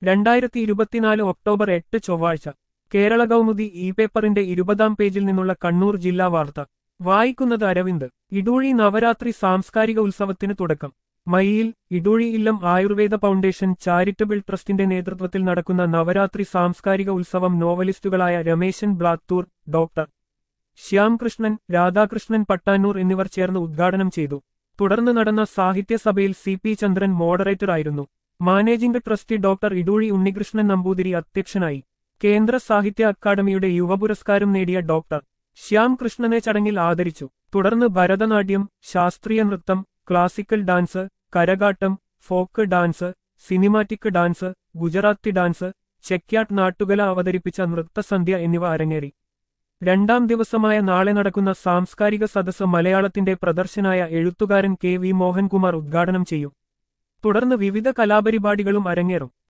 രണ്ടായിരത്തി ഇരുപത്തിനാല് ഒക്ടോബർ എട്ട് ചൊവ്വാഴ്ച കേരള കൗമുദി ഇ പേപ്പറിന്റെ ഇരുപതാം പേജിൽ നിന്നുള്ള കണ്ണൂർ ജില്ലാ വാർത്ത വായിക്കുന്നത് അരവിന്ദ് ഇടൂഴി നവരാത്രി സാംസ്കാരിക ഉത്സവത്തിന് തുടക്കം മയ്യിൽ ഇടൂഴി ഇല്ലം ആയുർവേദ ഫൗണ്ടേഷൻ ചാരിറ്റബിൾ ട്രസ്റ്റിന്റെ നേതൃത്വത്തിൽ നടക്കുന്ന നവരാത്രി സാംസ്കാരിക ഉത്സവം നോവലിസ്റ്റുകളായ രമേശൻ ബ്ലാത്തൂർ ഡോക്ടർ ശ്യാംകൃഷ്ണൻ രാധാകൃഷ്ണൻ പട്ടാന്നൂർ എന്നിവർ ചേർന്ന് ഉദ്ഘാടനം ചെയ്തു തുടർന്ന് നടന്ന സാഹിത്യസഭയിൽ സി പി ചന്ദ്രൻ മോഡറേറ്ററായിരുന്നു managing trustee doctor Iduzhi Unnikrishnan Namboothiri അധ്യക്ഷനായി കേന്ദ്ര സാഹിത്യ അക്കാദമിയുടെ യുവപുരസ്കാരം നേടിയ ഡോക്ടർ ശ്യാം കൃഷ്ണനെ ചടങ്ങിൽ ആദരിച്ചു തുടർന്ന് ഭരതനാട്യം ശാസ്ത്രീയ നൃത്തം classical dance Karakattam folk dance cinematic dance Gujarati dance Chekyad നാട്ടുകല അവതരിപ്പിച്ച നൃത്തസന്ധ്യ എന്നിവ അരങ്ങേറി രണ്ടാം ദിവസമായ നാളെ നടക്കുന്ന സാംസ്കാരിക സദസ്സ് മലയാളത്തിന്റെ പ്രദർശനായ എഴുത്തുകാരൻ കെ വി മോഹൻകുമാർ ഉദ്ഘാടനം ചെയ്യും തുടർന്ന് വിവിധ കലാപരിപാടികളും അരങ്ങേറും